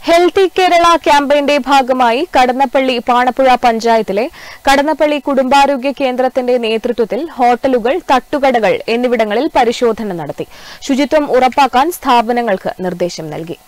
healthy Kerala ക്യാമ്പയിന്റെ ഭാഗമായി കടന്നപ്പള്ളി പാണപ്പുഴ പഞ്ചായത്തിലെ കടന്നപ്പള്ളി കുടുംബാരോഗ്യ കേന്ദ്രത്തിന്റെ നേതൃത്വത്തിൽ ഹോട്ടലുകൾ തട്ടുകടകൾ എന്നിവിടങ്ങളിൽ പരിശോധന നടത്തി ശുചിത്വം ഉറപ്പാക്കാൻ സ്ഥാപനങ്ങൾക്ക് നിർദ്ദേശം നൽകി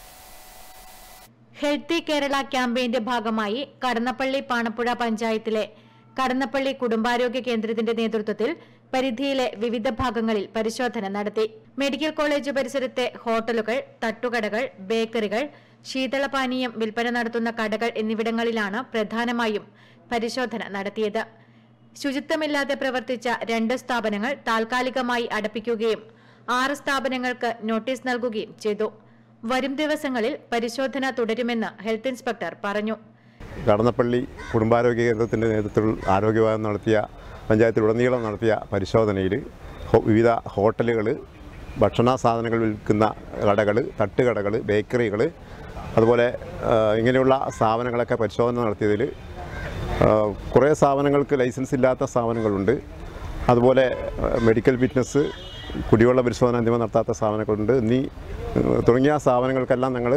ഹെൽത്തി കേരള ക്യാമ്പയിന്റെ ഭാഗമായി കടന്നപ്പള്ളി പാണപ്പുഴ പഞ്ചായത്തിലെ കടന്നപ്പള്ളി കുടുംബാരോഗ്യ കേന്ദ്രത്തിന്റെ നേതൃത്വത്തിൽ പരിധിയിലെ വിവിധ ഭാഗങ്ങളിൽ പരിശോധന നടത്തി മെഡിക്കൽ കോളേജ് പരിസരത്തെ ഹോട്ടലുകൾ തട്ടുകടകൾ ബേക്കറികൾ ശീതളപാനീയം വിൽപ്പന നടത്തുന്ന കടകൾ എന്നിവിടങ്ങളിലാണ് പ്രധാനമായും പരിശോധന നടത്തിയത് ശുചിത്വമില്ലാതെ പ്രവർത്തിച്ച രണ്ട് സ്ഥാപനങ്ങൾ താൽക്കാലികമായി അടപ്പിക്കുകയും ആറ് സ്ഥാപനങ്ങൾക്ക് നോട്ടീസ് നൽകുകയും ചെയ്തു വരും ദിവസങ്ങളിൽ പരിശോധന തുടരുമെന്ന് ഹെൽത്ത് ഇൻസ്പെക്ടർ പറഞ്ഞു കടന്നപ്പള്ളി കുടുംബാരോഗ്യ കേന്ദ്രത്തിൻ്റെ നേതൃത്വത്തിൽ ആരോഗ്യവിഭാഗം നടത്തിയ പഞ്ചായത്തിലുടനീളം നടത്തിയ പരിശോധനയിൽ ഹോ- വിവിധ ഹോട്ടലുകൾ ഭക്ഷണ സാധനങ്ങൾ വിൽക്കുന്ന കടകൾ തട്ടുകടകൾ ബേക്കറികൾ അതുപോലെ ആ, ഇങ്ങനെയുള്ള സ്ഥാപനങ്ങളൊക്കെ പരിശോധന നടത്തിയതിൽ ആ, കുറേ സ്ഥാപനങ്ങൾക്ക് ലൈസൻസ് ഇല്ലാത്ത സ്ഥാപനങ്ങളുണ്ട് അതുപോലെ ആ, മെഡിക്കൽ ഫിറ്റ്നസ് കുടിവെള്ള പരിശോധന എന്നിവ നടത്താത്ത സ്ഥാപനങ്ങളുണ്ട് എന്നീ ആ, തുടങ്ങിയ സ്ഥാപനങ്ങൾക്കെല്ലാം ഞങ്ങൾ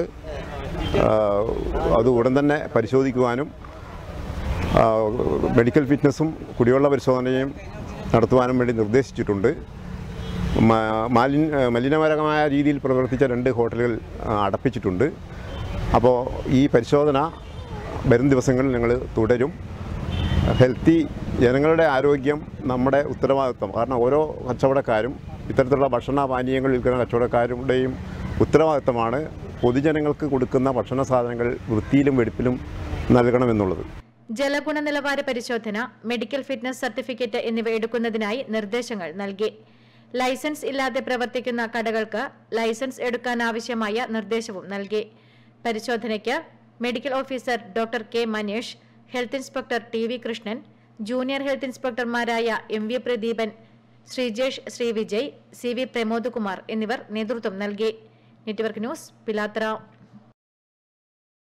അത് ഉടൻ തന്നെ പരിശോധിക്കുവാനും ആ, മെഡിക്കൽ ഫിറ്റ്നസും കുടിവെള്ള പരിശോധനയും നടത്തുവാനും വേണ്ടി നിർദ്ദേശിച്ചിട്ടുണ്ട് മ- മാലിൻ മലിനപരമായ രീതിയിൽ പ്രവർത്തിച്ച രണ്ട് ഹോട്ടലുകൾ ആ, അടപ്പിച്ചിട്ടുണ്ട് അപ്പോൾ ഈ പരിശോധന വരും ദിവസങ്ങളിൽ ഞങ്ങൾ തുടരും ഹെൽത്തി ജനങ്ങളുടെ ആരോഗ്യം നമ്മുടെ ഉത്തരവാദിത്വം കാരണം ഓരോ കച്ചവടക്കാരും ഇത്തരത്തിലുള്ള ഭക്ഷണ പാനീയങ്ങൾ വിൽക്കുന്ന കച്ചവടക്കാരുടെയും ഉത്തരവാദിത്തമാണ് പൊതുജനങ്ങൾക്ക് കൊടുക്കുന്ന ഭക്ഷണ സാധനങ്ങൾ വൃത്തിയിലും വെടിപ്പിലും നൽകണമെന്നുള്ളത് ജലഗുണ നിലവാര പരിശോധന മെഡിക്കൽ ഫിറ്റ്നസ് സർട്ടിഫിക്കറ്റ് എന്നിവ എടുക്കുന്നതിനായി നിർദ്ദേശങ്ങൾ നൽകി ലൈസൻസ് ഇല്ലാതെ പ്രവർത്തിക്കുന്ന കടകൾക്ക് ലൈസൻസ് എടുക്കാനാവശ്യമായ നിർദ്ദേശവും നൽകി പരിശോധനയ്ക്ക് medical officer doctor K Manish health inspector T V Krishnan junior health ഇൻസ്പെക്ടർമാരായ M V Pradeepan Sreejesh Srivijay C V Pramod Kumar എന്നിവർ നേതൃത്വം നൽകി നെറ്റ്വർക്ക് ന്യൂസ് പിലാത്ര